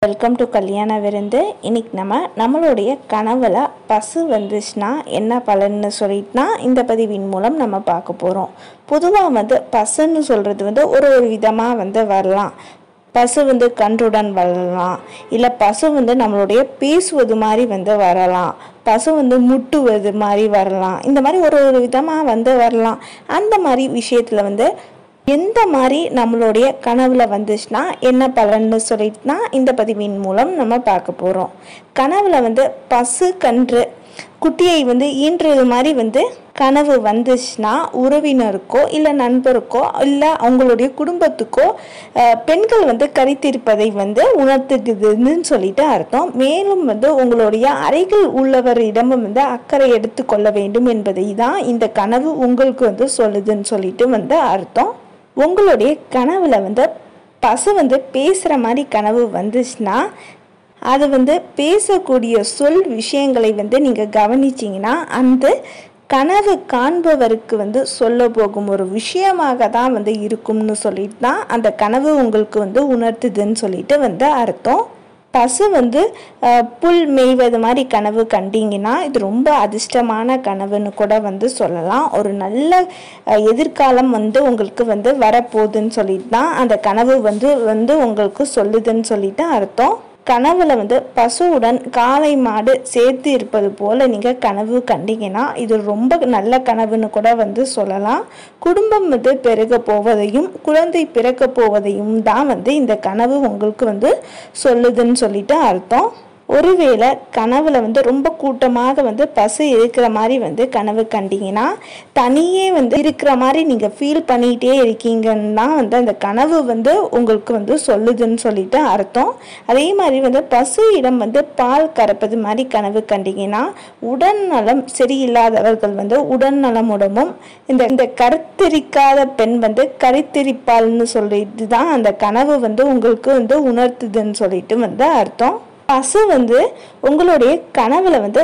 welcome to கல்யாண விருந்து இன்னைக்கு நம்ம நம்மளுடைய கனவுல பசு வந்துச்சுன்னா என்ன பலன்னு சொல்லிட்டுனா இந்த பதிவின் மூலம் நம்ம பார்க்க போகிறோம் பொதுவாக வந்து பசுன்னு சொல்கிறது வந்து ஒரு ஒரு விதமாக வந்து வரலாம் பசு வந்து கன்றுடன் வரலாம் இல்லை பசு வந்து நம்மளுடைய பேசுவது மாதிரி வந்து வரலாம் பசு வந்து முட்டுவது மாதிரி வரலாம் இந்த மாதிரி ஒரு ஒரு விதமாக வந்து வரலாம் அந்த மாதிரி விஷயத்தில் வந்து எந்த மாதிரி நம்மளுடைய கனவுல வந்துச்சுன்னா என்ன பலன்னு சொல்லிட்டுனா இந்த பதிவின் மூலம் நம்ம பார்க்க போகிறோம் கனவுல வந்து பசு கன்று குட்டியை வந்து ஈன்றது மாதிரி வந்து கனவு வந்துச்சுன்னா உறவினருக்கோ இல்லை நண்பருக்கோ இல்லை அவங்களுடைய குடும்பத்துக்கோ அஹ், பெண்கள் வந்து கரித்திருப்பதை வந்து உணர்த்துக்குதுன்னு சொல்லிட்டு அர்த்தம் மேலும் வந்து உங்களுடைய அறைகள் உள்ளவரிடமும் வந்து அக்கறை எடுத்துக்கொள்ள வேண்டும் என்பதை தான் இந்த கனவு உங்களுக்கு வந்து சொல்லுதுன்னு சொல்லிட்டு வந்து அர்த்தம் உங்களுடைய கனவுல வந்து பசு வந்து பேசுகிற மாதிரி கனவு வந்துச்சுன்னா அது வந்து பேசக்கூடிய சொல் விஷயங்களை வந்து நீங்கள் கவனிச்சிங்கன்னா அந்த கனவு காண்பவருக்கு வந்து சொல்ல போகும் ஒரு விஷயமாக தான் வந்து இருக்கும்னு சொல்லிட்டு தான் அந்த கனவு உங்களுக்கு வந்து உணர்த்துதுன்னு சொல்லிட்டு வந்து அர்த்தம் பசு வந்து அஹ், புல் மேய்வது மாதிரி கனவு கண்டீங்கன்னா இது ரொம்ப அதிர்ஷ்டமான கனவுன்னு கூட வந்து சொல்லலாம் ஒரு நல்ல அஹ், எதிர்காலம் வந்து உங்களுக்கு வந்து வரப்போகுதுன்னு சொல்லிட்டு தான் அந்த கனவு வந்து வந்து உங்களுக்கு சொல்லுதுன்னு சொல்லிட்டு அர்த்தம் கனவுல வந்து பசுவுடன் காளை மாடு சேர்த்து இருப்பது போல நீங்க கனவு கண்டீங்கன்னா இது ரொம்ப நல்ல கனவுன்னு கூட வந்து சொல்லலாம் குடும்பம் வந்து பெருக போவதையும் குழந்தை பிறக்க போவதையும் தான் வந்து இந்த கனவு உங்களுக்கு வந்து சொல்லுதுன்னு சொல்லிட்டு அர்த்தம் ஒருவேளை கனவுல வந்து ரொம்ப கூட்டமாக வந்து பசு இருக்கிற மாதிரி வந்து கனவு கண்டீங்கன்னா தனியே வந்து இருக்கிற மாதிரி நீங்கள் ஃபீல் பண்ணிகிட்டே இருக்கீங்கன்னு தான் வந்து அந்த கனவு வந்து உங்களுக்கு வந்து சொல்லுதுன்னு சொல்லிட்டு அர்த்தம் அதே மாதிரி வந்து பசு இடம் வந்து பால் கறப்பது மாதிரி கனவு கண்டீங்கன்னா உடல்நலம் சரியில்லாதவர்கள் வந்து உடல்நலமுடமும் இந்த இந்த கருத்தரிக்காத பெண் வந்து கருத்தரிப்பாள்னு சொல்லிட்டு தான் அந்த கனவு வந்து உங்களுக்கு வந்து உணர்த்துதுன்னு சொல்லிட்டு வந்து அர்த்தம் பசு வந்து உங்களுடைய கனவுல வந்து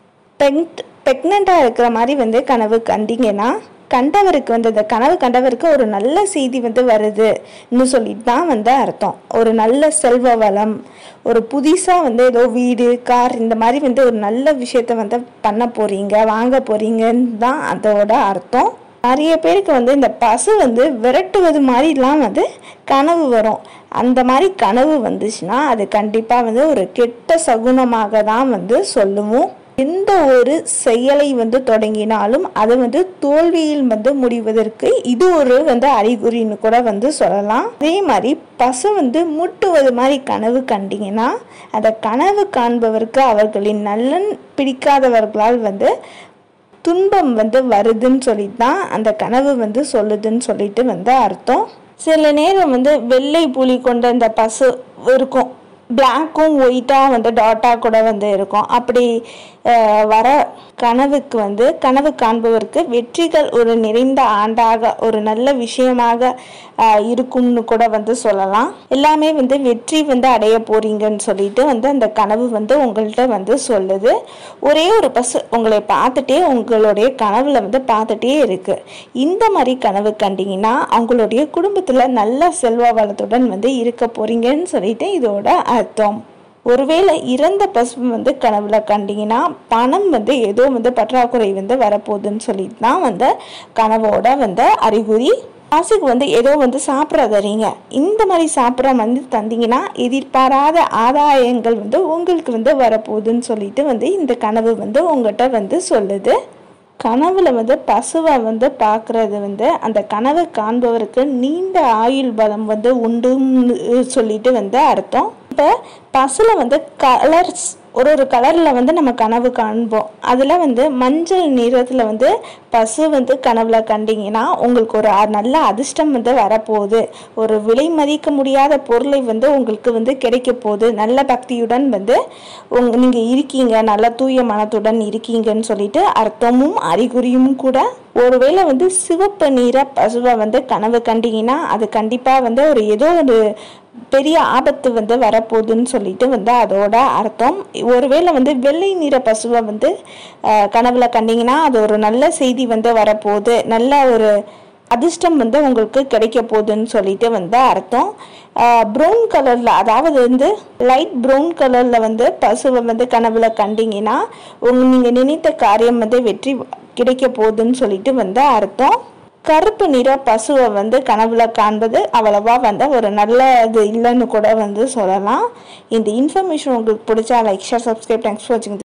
பெக்ட் பெக்னண்ட்டாக இருக்கிற மாதிரி வந்து கனவு கண்டீங்கன்னா கண்டவருக்கு வந்து அந்த கனவு கண்டவருக்கு ஒரு நல்ல செய்தி வந்து வருதுன்னு சொல்லிட்டு தான் வந்து அர்த்தம் ஒரு நல்ல செல்வ வளம் ஒரு புதுசாக வந்து ஏதோ வீடு கார் இந்த மாதிரி வந்து ஒரு நல்ல விஷயத்த வந்து பண்ண போறீங்க வாங்க போறீங்கன்னு தான் அதோட அர்த்தம் நிறைய பேருக்கு வந்து இந்த பசு வந்து விரட்டுவது மாதிரிலாம் வந்து கனவு வரும் அந்த மாதிரி கனவு வந்துச்சுன்னா அது கண்டிப்பாக வந்து ஒரு கெட்ட சகுனமாக தான் வந்து சொல்லுவோம் எந்த ஒரு செயலை வந்து தொடங்கினாலும் அது வந்து தோல்வியில் வந்து முடிவதற்கு இது ஒரு வந்து அறிகுறின்னு கூட வந்து சொல்லலாம் அதே மாதிரி பசு வந்து முட்டுவது மாதிரி கனவு கண்டீங்கன்னா அந்த கனவு காண்பவருக்கு அவர்களின் நலன் பிடிக்காதவர்களால் வந்து துன்பம் வந்து வருதுன்னு சொல்லிட்டு தான் அந்த கனவு வந்து சொல்லுதுன்னு சொல்லிட்டு வந்து அர்த்தம் சில நேரம் வந்து வெள்ளை புலி கொண்ட இந்த பசு இருக்கும் பிளாக்கும் ஒயிட்டாக வந்து டாட்டாக கூட வந்து இருக்கும் அப்படி அஹ், வர கனவுக்கு வந்து கனவு காண்பவருக்கு வெற்றிகள் ஒரு நிறைந்த ஆண்டாக ஒரு நல்ல விஷயமாக அஹ், இருக்கும்னு கூட வந்து சொல்லலாம் எல்லாமே வந்து வெற்றி வந்து அடைய போறீங்கன்னு சொல்லிட்டு வந்து அந்த கனவு வந்து உங்கள்கிட்ட வந்து சொல்லுது ஒரே ஒரு பசு உங்களை பார்த்துட்டே உங்களுடைய கனவுல வந்து பார்த்துட்டே இருக்கு இந்த மாதிரி கனவு கண்டீங்கன்னா அவங்களுடைய குடும்பத்தில் நல்ல செல்வ வளத்துடன் வந்து இருக்க போறீங்கன்னு சொல்லிட்டு இதோட அர்த்தம் ஒருவேளை இறந்த பசு வந்து கனவுல கண்டீங்கன்னா பணம் வந்து ஏதோ வந்து பற்றாக்குறை வந்து வரப்போகுதுன்னு சொல்லிட்டு தான் வந்து கனவோட வந்து அறிகுறி காசுக்கு வந்து ஏதோ வந்து சாப்பிட தரீங்க இந்த மாதிரி சாப்பிட்ற வந்து தந்தீங்கன்னா எதிர்பாராத ஆதாயங்கள் வந்து உங்களுக்கு வந்து வரப்போகுதுன்னு சொல்லிட்டு வந்து இந்த கனவு வந்து உங்கள்கிட்ட வந்து சொல்லுது கனவுல வந்து பசுவை வந்து பார்க்கறது வந்து அந்த கனவை காண்பவருக்கு நீண்ட ஆயுள் பலம் வந்து உண்டுன்னு சொல்லிட்டு வந்து அர்த்தம் இப்போ பசுல வந்து கலர்ஸ் ஒரு ஒரு கலரில் வந்து நம்ம கனவு காண்போம் அதில் வந்து மஞ்சள் நிறத்தில் வந்து பசு வந்து கனவுல கண்டீங்கன்னா உங்களுக்கு ஒரு அ- நல்ல அதிர்ஷ்டம் வந்து வரப்போகுது ஒரு விலை மதிக்க முடியாத பொருளை வந்து உங்களுக்கு வந்து கிடைக்க போகுது நல்ல பக்தியுடன் வந்து உங் நீங்கள் இருக்கீங்க நல்ல தூய மனத்துடன் இருக்கீங்கன்னு சொல்லிட்டு அர்த்தமும் அறிகுறியும் கூட ஒருவேளை வந்து சிவப்பு நிற பசுவை வந்து கனவு கண்டீங்கன்னா அது கண்டிப்பாக வந்து ஒரு ஏதோ ஒரு பெரிய ஆபத்து வந்து வரப்போகுதுன்னு சொல்லிட்டு வந்து அதோட அர்த்தம் ஒருவேளை வந்து வெள்ளை நிற பசுவை வந்து அஹ், கனவுல கண்டீங்கன்னா அது ஒரு நல்ல செய்தி வந்து வரப்போகுது நல்ல ஒரு அதிர்ஷ்டம் வந்து உங்களுக்கு கிடைக்க போகுதுன்னு சொல்லிட்டு வந்து அர்த்தம் ப்ரௌன் கலரில் அதாவது வந்து லைட் ப்ரௌன் கலரில் வந்து பசுவை வந்து கனவுல கண்டிங்கன்னா உங்க நீங்கள் நினைத்த காரியம் வந்து வெற்றி கிடைக்க போகுதுன்னு சொல்லிட்டு வந்து அர்த்தம் கருப்பு நிற பசுவை வந்து கனவுல காண்பது அவ்வளவா வந்து ஒரு நல்ல இது இல்லைன்னு கூட வந்து சொல்லலாம் இந்த இன்ஃபர்மேஷன் உங்களுக்கு பிடிச்சா like share subscribe thanks for வாட்சிங்